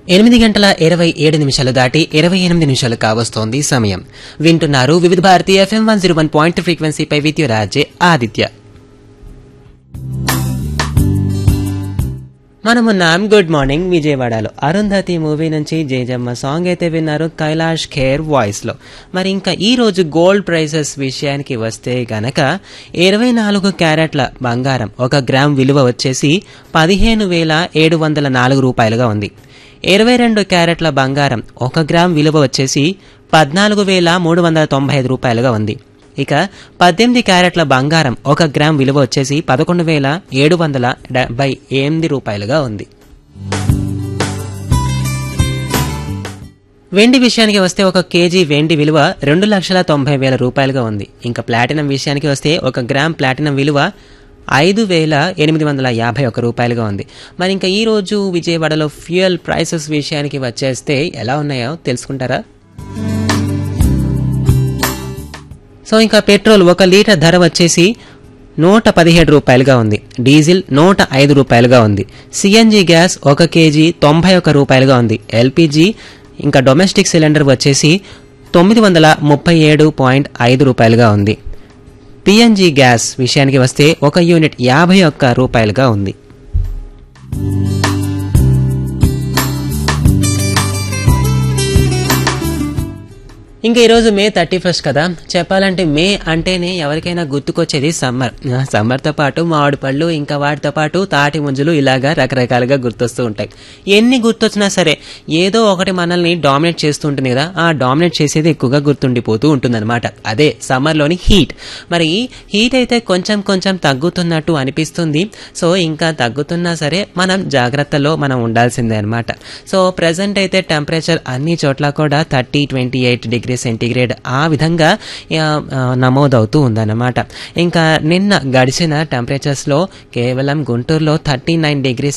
ఎనిమిది గంటల ఇరవై ఏడు నిమిషాలు దాటి ఇరవై ఎనిమిది నిమిషాలు కావస్తోంది సమయం వింటున్నారు Vividha Bharati FM one zero one point ఫ్రీక్వెన్సీపై విద్యురాజే ఆదిత్య మనమున్నాం గుడ్ మార్నింగ్ విజయవాడలో అరుంధతి మూవీ నుంచి జేజమ్మ సాంగ్ అయితే విన్నారు కైలాష్ ఖేర్ వాయిస్ లో మరి ఇంకా ఈ రోజు గోల్డ్ ప్రైసెస్ విషయానికి వస్తే గనక ఇరవై నాలుగు క్యారెట్ల బంగారం ఒక గ్రామ్ విలువ వచ్చేసి పదిహేను వేల ఏడు వందల నాలుగు రూపాయలుగా ఉంది ఇరవై రెండు క్యారెట్ల బంగారం ఒక గ్రామ్ విలువ వచ్చేసి పద్నాలుగు వేల మూడు వందల తొంభై ఐదు రూపాయలుగా ఉంది ఇక పద్దెనిమిది క్యారెట్ల బంగారం ఒక గ్రామ్ విలువ వచ్చేసి పదకొండు వేల ఏడు వందల డెబ్బై ఎనిమిది రూపాయలుగా ఉంది వెండి విషయానికి వస్తే ఒక కేజీ వెండి విలువ రెండు లక్షల తొంభై వేల రూపాయలుగా ఉంది ఇంకా ప్లాటినం విషయానికి వస్తే ఒక గ్రామ్ ప్లాటినం విలువ ఐదు వేల ఎనిమిది వందల యాభై ఒక రూపాయలుగా ఉంది మరి ఇంకా ఈ రోజు విజయవాడలో ఫ్యూయల్ ప్రైసెస్ విషయానికి వచ్చేస్తే ఎలా ఉన్నాయో తెలుసుకుంటారా సో ఇంకా పెట్రోల్ ఒక లీటర్ ధర వచ్చేసి నూట పదిహేడు రూపాయలుగా ఉంది డీజిల్ నూట ఐదు రూపాయలుగా ఉంది సిఎన్జి గ్యాస్ ఒక కేజీ తొంభై ఒక రూపాయలుగా ఉంది ఎల్పిజి ఇంకా డొమెస్టిక్ సిలిండర్ వచ్చేసి తొమ్మిది వందల ముప్పై ఏడు పాయింట్ ఐదు రూపాయలుగా ఉంది పిఎన్జి గ్యాస్ విషయానికి వస్తే ఒక యూనిట్ యాభై ఒక్క రూపాయలుగా ఉంది ఇంకా ఈరోజు మే థర్టీ ఫస్ట్ కదా చెప్పాలంటే మే అంటేనే ఎవరికైనా గుర్తుకొచ్చేది సమ్మర్ ఆ, సమ్మర్తో పాటు మామిడి పళ్ళు ఇంకా వాటితో పాటు తాటి ముంజులు ఇలాగా రకరకాలుగా గుర్తొస్తూ ఉంటాయి ఎన్ని గుర్తొచ్చినా సరే ఏదో ఒకటి మనల్ని డామినేట్ చేస్తూ ఉంటుంది కదా ఆ డామినేట్ చేసేది ఎక్కువగా గుర్తుండిపోతూ ఉంటుందన్నమాట అదే సమ్మర్లోని హీట్ మరి హీట్ అయితే కొంచెం కొంచెం తగ్గుతున్నట్టు అనిపిస్తుంది సో ఇంకా తగ్గుతున్నా సరే మనం జాగ్రత్తలో మనం ఉండాల్సిందే అనమాట సో ప్రజెంట్ అయితే టెంపరేచర్ అన్ని చోట్ల కూడా thirty twenty eight degree centigrade ఆ విధంగా ఆ, ఆ, నమోదవుతూ ఉందన్నమాట ఇంకా నిన్న గడిచిన టెంపరేచర్స్లో కేవలం గుంటూరులో థర్టీ నైన్ డిగ్రీ